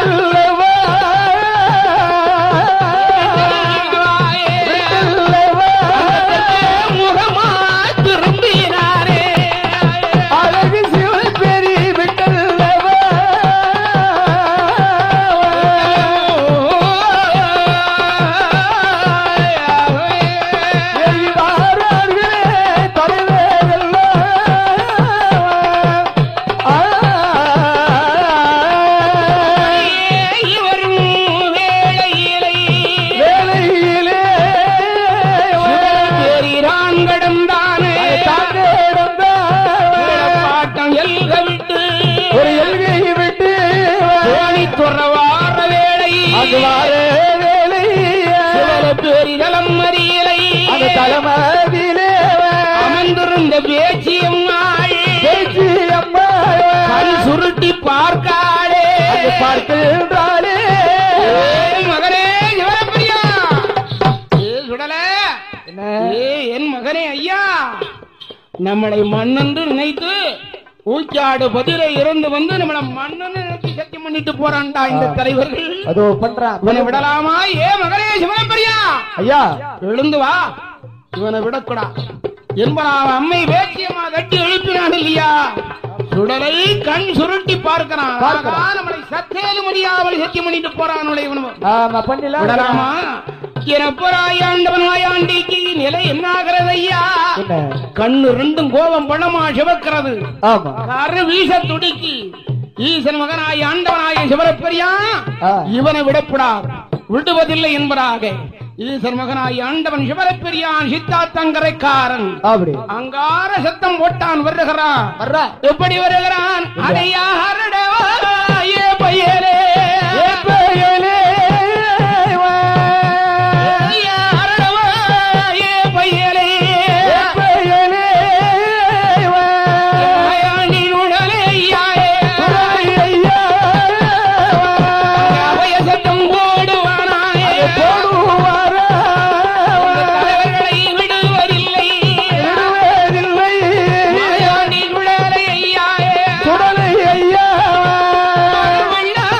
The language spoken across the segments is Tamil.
விட்டல்லவா விட்டல்லவா முகமா திரும்பினாரே அழகு சிவபெரி விட்டல்லவா எழிலாரர்களே தலைவர்கள்லாம் ஆ இவரும் வேளையிலே வேலையிலே பெரிரான் கடந்தானே பாட்டம் எல்க விட்டு ஒரு எல்கை விட்டு தோணி துறவார வேளை அது வார வேலை சிவர பெரிதலம் மறியலை அந்த தலைமதியிலே அமர்ந்திருந்த பேச்சியம்மாள் பேச்சு அம்மா கண் சுருட்டி பார்க்காளே அது பார்க்கின்றாளே ஏய் மகனே சிவரப்பிரியா ஏ சுடல என்ன ஏ என் மகனே ஐயா நம்மளை மண்ணென்று நினைத்து ஊச்சாடு பதிலை இருந்து வந்து நம்மள மண்ணன்னு நினைச்சு சத்தியம் பண்ணிட்டு போறான்டா இந்த தலைவர்கள் அதோ பண்றான் இவனை விடலாமா ஏ மகனே சிவனப்பரியா ஐயா எழுந்து வா இவனை விடக்கூடா என்பன அவன் அம்மை வேச்சியமா கட்டி எழுப்பினான் இல்லையா சுடலை கண் சுருட்டி பார்க்கிறான் பார்க்கிறான். ஆகா, நம்மளை சத்தேது முடியாமல் சத்தியம் பண்ணிட்டு போறான் இவனும் ஆமா பண்ணலாம் விடலாமா எனப்பராயாண்டவன் ஆயாண்டிக்கு நிலை என்னாகிறது ஐயா என்ன கண்ணு ரெண்டும் கோபம் பணமா சிவக்கிறது ஆமா கரு வீச துடிக்கி ஈசன் மகனாய் ஆண்டவனாய சிவரப்பெரியா ஆ. இவனை விடப்படாது விடுவதில்லை என்பதாக ஈசன் மகனாய் ஆண்டவன் சிவரப்பெரியான் சித்தாத்தங்கரைக்காரன் அப்படி அங்கார சத்தம் போட்டான் வருகிறான் வர்றா எப்படி வருகிறான் அடையாரடவா ஏ பையலே ஏ பயலே வா. அடையாரடவா ஏ பையலே ஏ பயலே வா. மாயாண்டின் உடலே ஐயாயே. உடலை ஐயா வா. அபய சத்தம் போடுவானாயே. போடுவாரா வா. தலைவர்களை விடுவதில்லை. விடுவதில்லை. மாயாண்டின் உடலே ஐயாயே. உடலை ஐயா வா. மண்ணா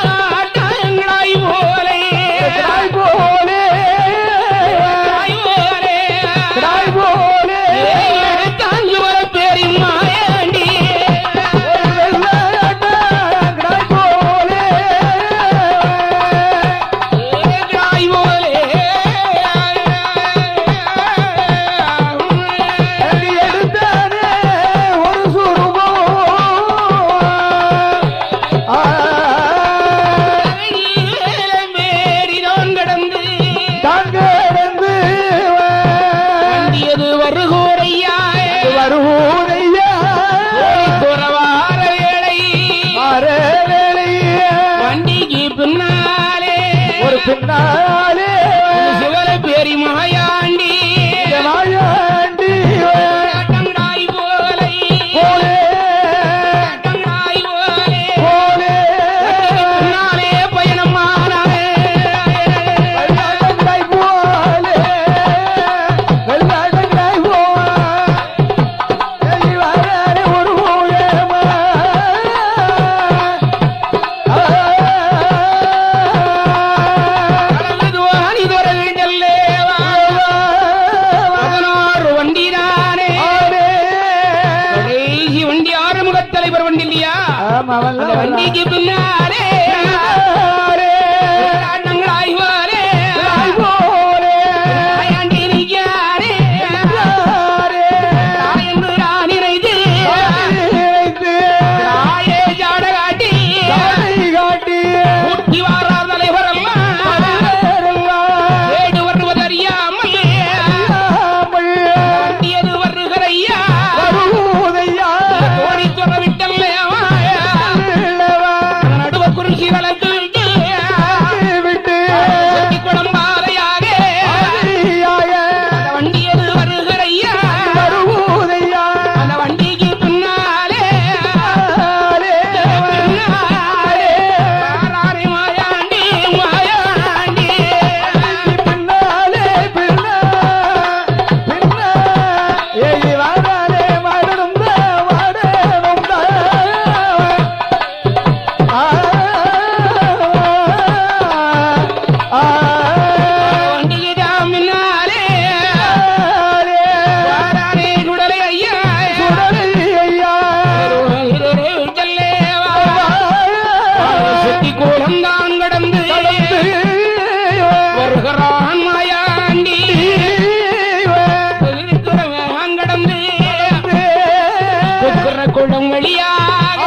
குளம் வழியாக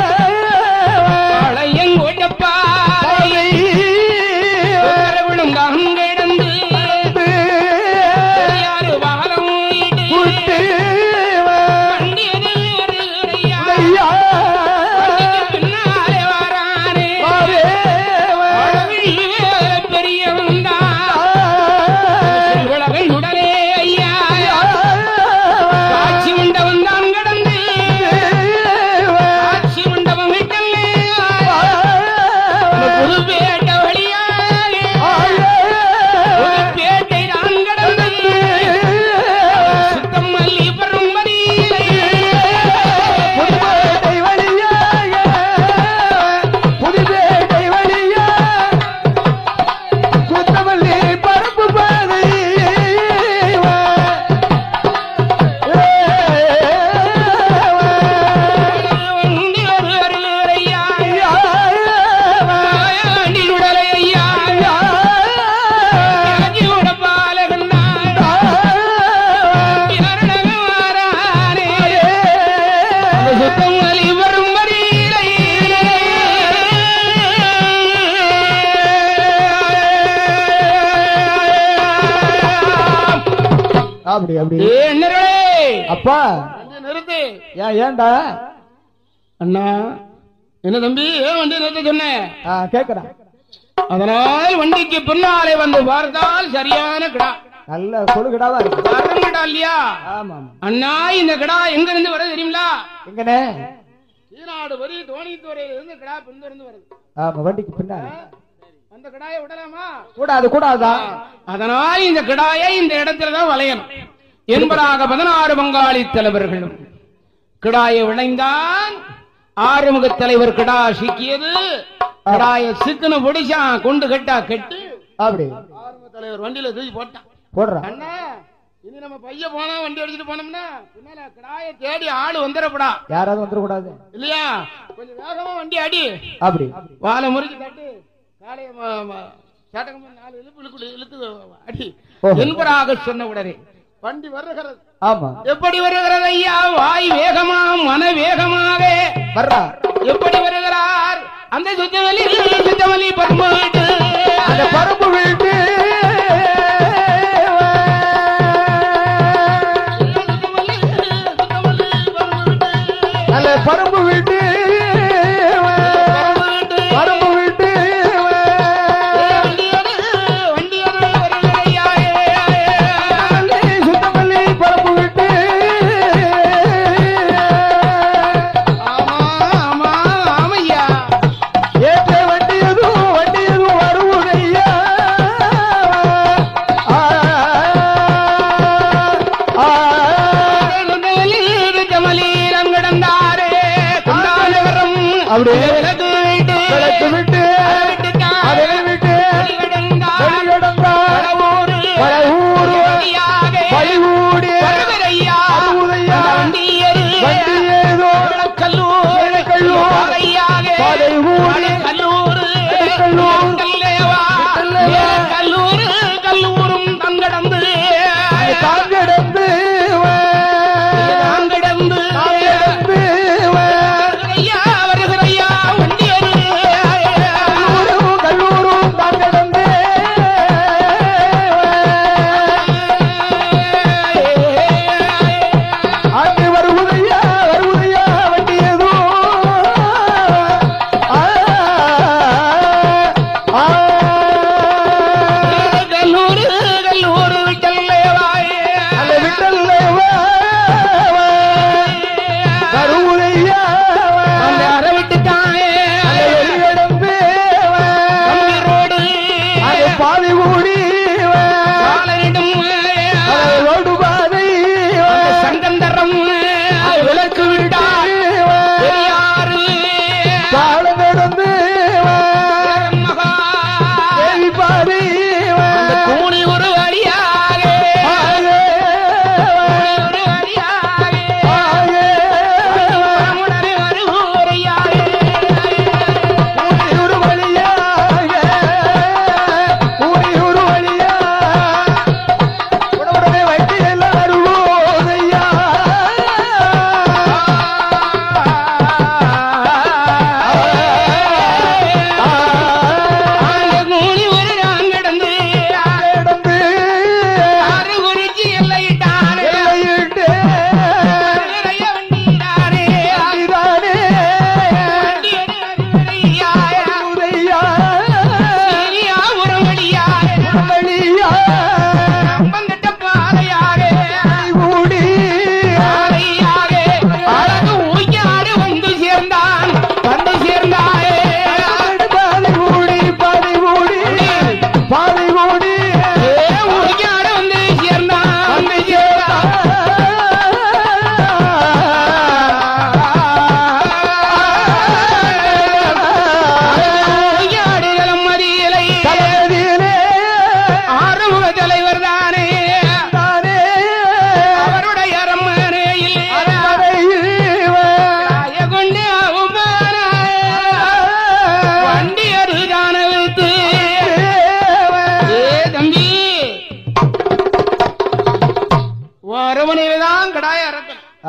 பழையங்கோட்டப்பாறை விழும் கங்கிடந்து யாரு வாரம் வீடு வண்டியது வருகிறையா. வண்டிக்கு பின்னாலே வாரானே. அழகில் பெரியவன்தான். உலகை உடனே ஐயா காட்சி மண்டபம் தான் கடந்து காட்சி மண்டபம் விட்டல்லே புதுப்பேட்டை வழியாக புதுப்பேட்டை நான் கடந்து சுத்தம் மல்லி பரும்பதியிலே புதுப்பேட்டை வழியாக புதுப்பேட்டை வழியாக சுத்தமல்லி பரப்பு பாதை வண்டி ஒரு அருளையா ஆண்டி உடலை ஐயா ராஜியோட பாலகன் தான் வாரானே சுத்தம் மல்லி பரும்பதியிலே அப்படி அப்படி என்னர்களே அப்பா நிறுத்து ஏன் ஏன்டா அண்ணா என்ன தம்பி ஏன் வண்டி நிறுத்த சொன்னேன் ஆ, கேக்குறேன் அதனால் வண்டிக்கு பின்னாலே வந்து பார்த்தால் சரியான கிடா நல்ல கொழுகடாவா இருக்கு காரணம் கிடா இல்லையா ஆமா ஆமா அண்ணா இந்த கிடா எங்க இருந்து வருது தெரியுங்களா எங்கனே ஈனாடு வரி தோணித்துறையில இருந்து கிடா பின்தொடர்ந்து வருது ஆமா வண்டிக்கு பின்னாடி அந்த கிடாயை விடலாமா கூடாது கூடாதுதான் அதனால் இந்த கிடாயை இந்த இடத்துல தான் வளையணும் என்பதாக பதினாறு பங்காளி தலைவர்களும் கிடாயை விளைந்தான் ஆறுமுக தலைவர் கிடா சிக்கியது கிடாய சிக்கன பிடிச்சான் கொண்டு கட்டா கெட்டு அப்படி ஆறுமுக தலைவர் வண்டியில தூக்கி போட்டான் போடுறான் அண்ணா இனி நம்ம பையன் போனா வண்டி அடிச்சுட்டு போனோம்னா பின்னால கிடாயை தேடி ஆளு வந்துடப்படா யாராவது வந்துடக்கூடாது இல்லையா கொஞ்சம் வேகமா வண்டி அடி அப்படி வாழை முறிச்சு தட்டு காலைய சட்டகம் நாலு இழுப்பு இழுக்கு இழுத்து அடி ஓஹோ. என்பதாக சொன்ன உடனே வண்டி வருகிறது ஆமா எப்படி வருகிறது ஐயா வாய் வேகமா மன வேகமாக வர்றா எப்படி வருகிறார் அந்த சுத்தவலி சுத்தவலி பருமாட்டு அந்த பருப்பு வீட்டு நல்ல பருப்பு வீட்டு பருப்பு வீட்டு சுத்தமல்லி பருப்பு வீட்டு ஏற்ற வண்டி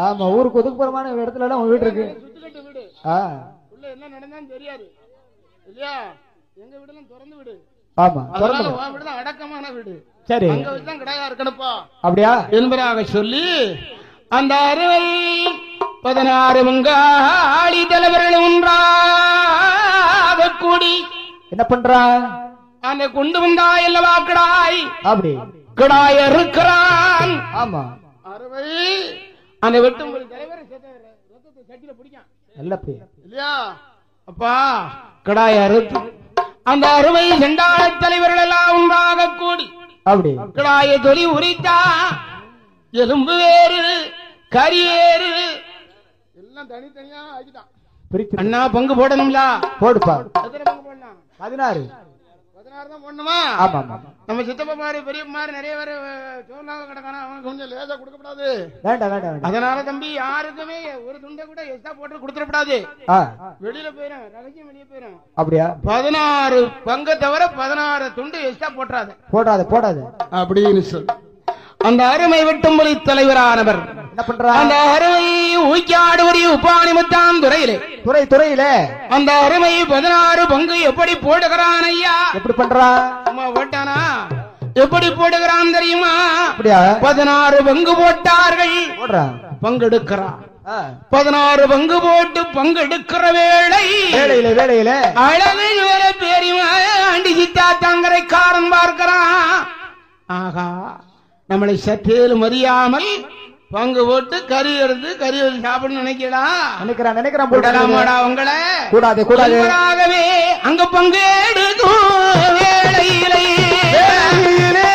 ஆமா ஊருக்கு ஒதுக்குப்புறமான இடத்துல எல்லாம் உங்க வீடு இருக்கு சுத்துக்கட்டு வீடு ஆ உள்ள என்ன நடந்தான்னு தெரியாது இல்லையா எங்க வீடெல்லாம் திறந்து விடு ஆமா அதனால திறந்து உன் வீடு தான் அடக்கமான வீடு சரி அங்க வச்சுதான் கிடையா இருக்கணுப்பா அப்படியா என்பதாக சொல்லி அந்த அறுவை பதினாறு மங்காளி தலைவர்கள் ஒன்றாக கூடி என்ன பண்றா அந்த கொண்டு வந்தாய் அல்லவா கிடாய் அப்படி கிடாய் இருக்கிறான் ஆமா அறுவை அந்த வெட்டும் தலைவர் ரத்தத்தை சட்டியில பிடிக்கான் நல்ல பையன் இல்லையா அப்பா கிடாய் அறுத்து அந்த அறுவை செண்டாள தலைவர்கள் எல்லாம் ஒன்றாக கூடி அப்படி கிடாய தொலி உரித்தா எலும்பு வேறு கறி வேறு எல்லாம் தனித்தனியா ஆக்கிட்டான் பிரிச்சு அண்ணா பங்கு போடணும்ல போடுப்பா எத்தனை பங்கு போடணும் பதினாறு பதினாறு தான் போடணுமா ஆமா ஆமா நம்ம சித்தப்பா மாதிரி பெரியப்பா மாதிரி நிறைய பேர் சோழனாக கிடக்கான அவனுக்கு கொஞ்சம் லேசா கொடுக்கப்படாது வேண்டாம் வேண்டாம் வேண்டாம் அதனால தம்பி யாருக்குமே ஒரு துண்டை கூட எக்ஸ்ட்ரா போட்டு கொடுத்துடக்கூடாது ஆ வெளியில போயிடும் ரகசியம் வெளியே போயிடும் அப்படியா பதினாறு பங்கை தவிர பதினாறு துண்டு எக்ஸ்ட்ரா போட்டுறாது போடாத போடாத அப்படின்னு சொல் அந்த அருமை வெட்டும்பொலி தலைவரானவர் என்ன பண்றா அந்த அருமை ஊக்கியாடுவரி உப்பாணி முத்தான் துறையிலே துறை துறையில அந்த அருமை பதினாறு பங்கு எப்படி போடுகிறான் ஐயா எப்படி பண்றா அம்மா போட்டானா எப்படி போடுகிறான் தெரியுமா அப்படியா பதினாறு பங்கு போட்டார்கள் போடுறா பங்கெடுக்கிறான் ஆ. பதினாறு பங்கு போட்டு பங்கெடுக்கிற வேளை வேலையில வேலையில அழகு வேற பெரியவன் ஆண்டி சித்தா தங்கரை காரன் பார்க்கிறான் ஆகா நம்மளை சற்றேலும் அறியாமல் பங்கு போட்டு கறி எடுத்து கறி எடுத்து சாப்பிடணும்னு நினைக்கலாம் நினைக்கிறான் நினைக்கிறான் போட்டு விடலாமாடா உங்களை கூடாது கூடாது என்பதாகவே அங்க பங்கு எடுக்கும் வேளையிலே வேலையிலே.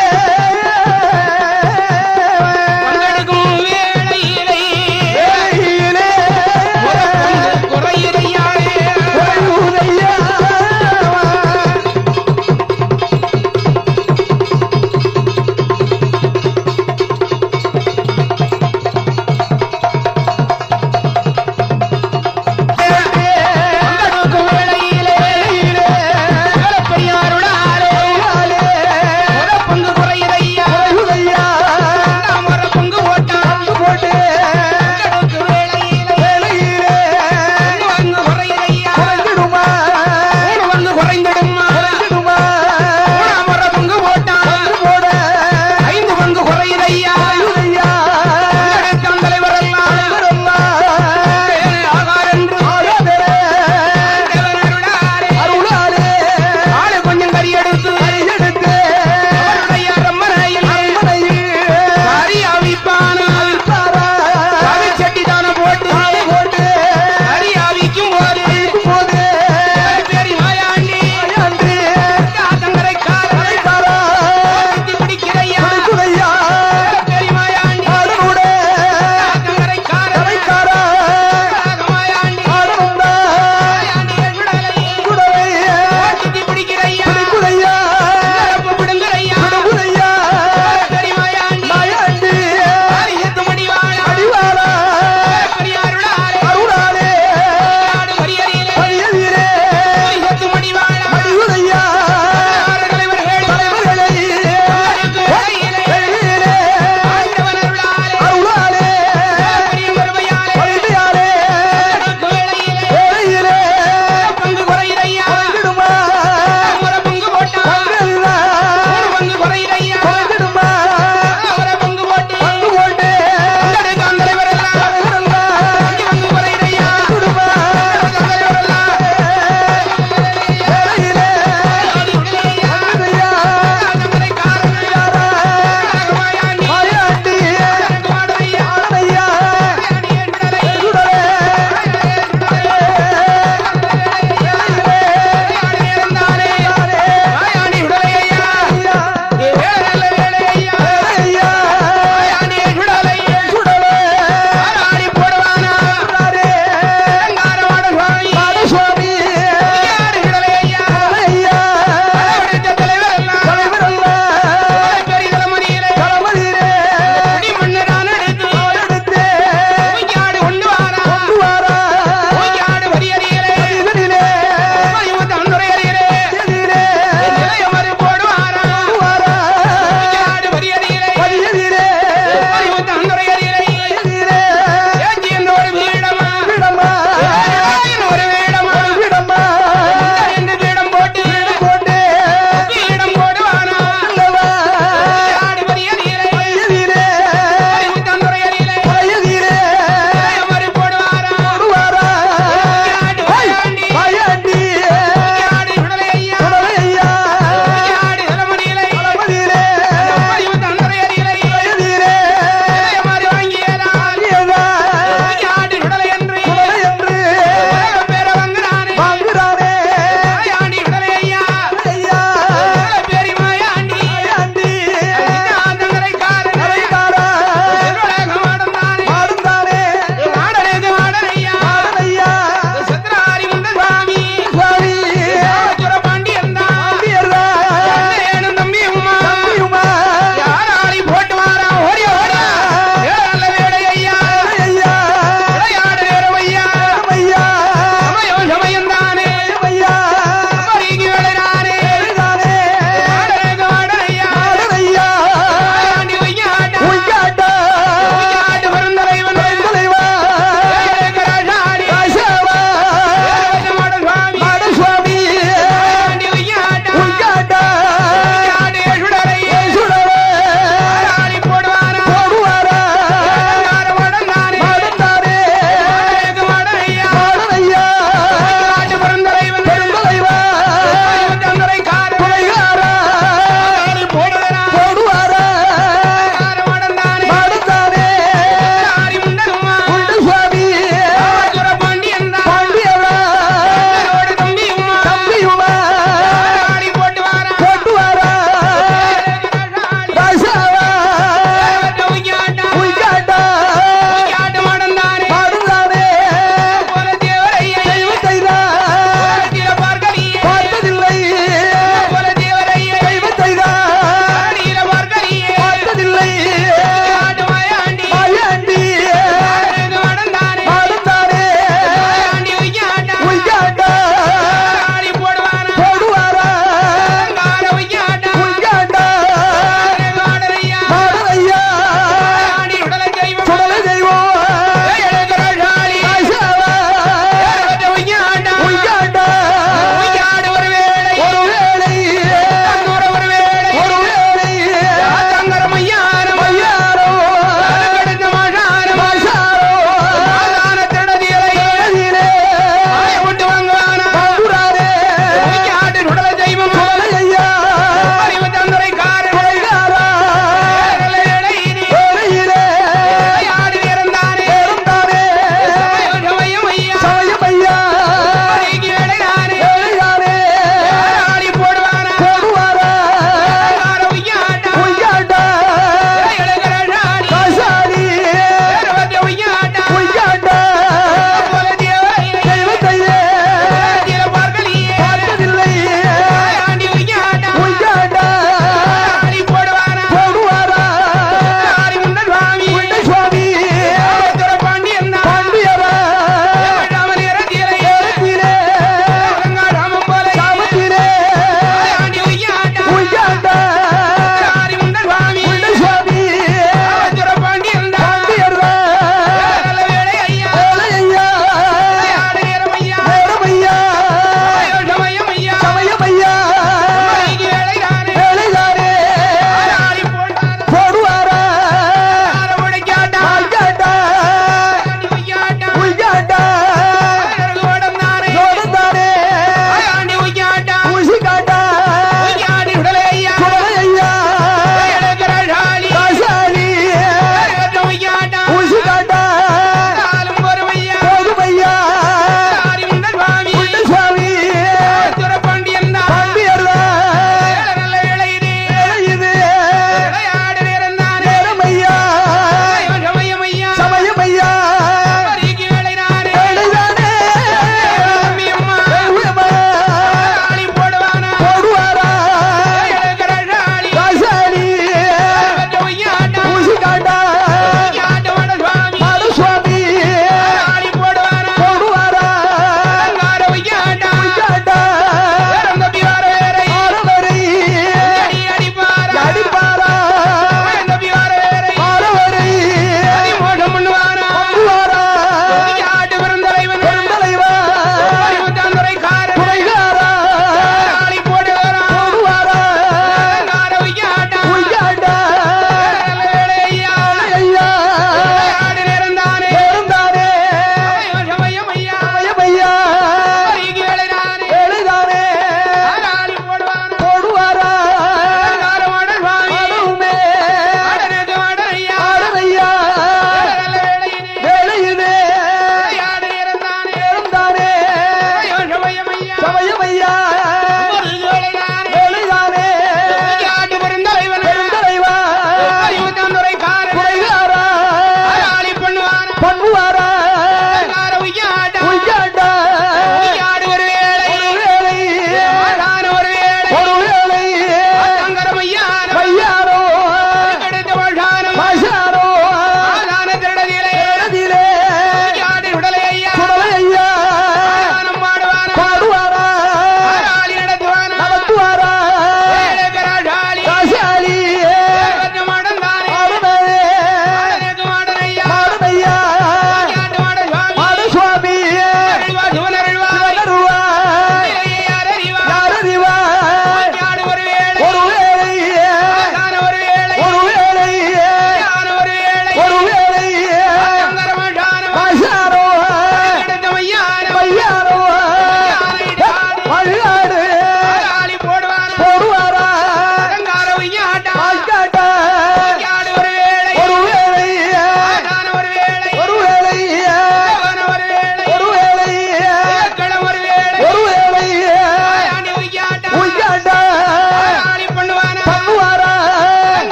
பங்கெடுக்கும் வேளையிலே வேலையிலே. ஒரு பங்கு குறையிறையாளே குறைவுதையா. பங்கெடுக்கும் வேளையிலே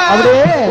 அப்படியே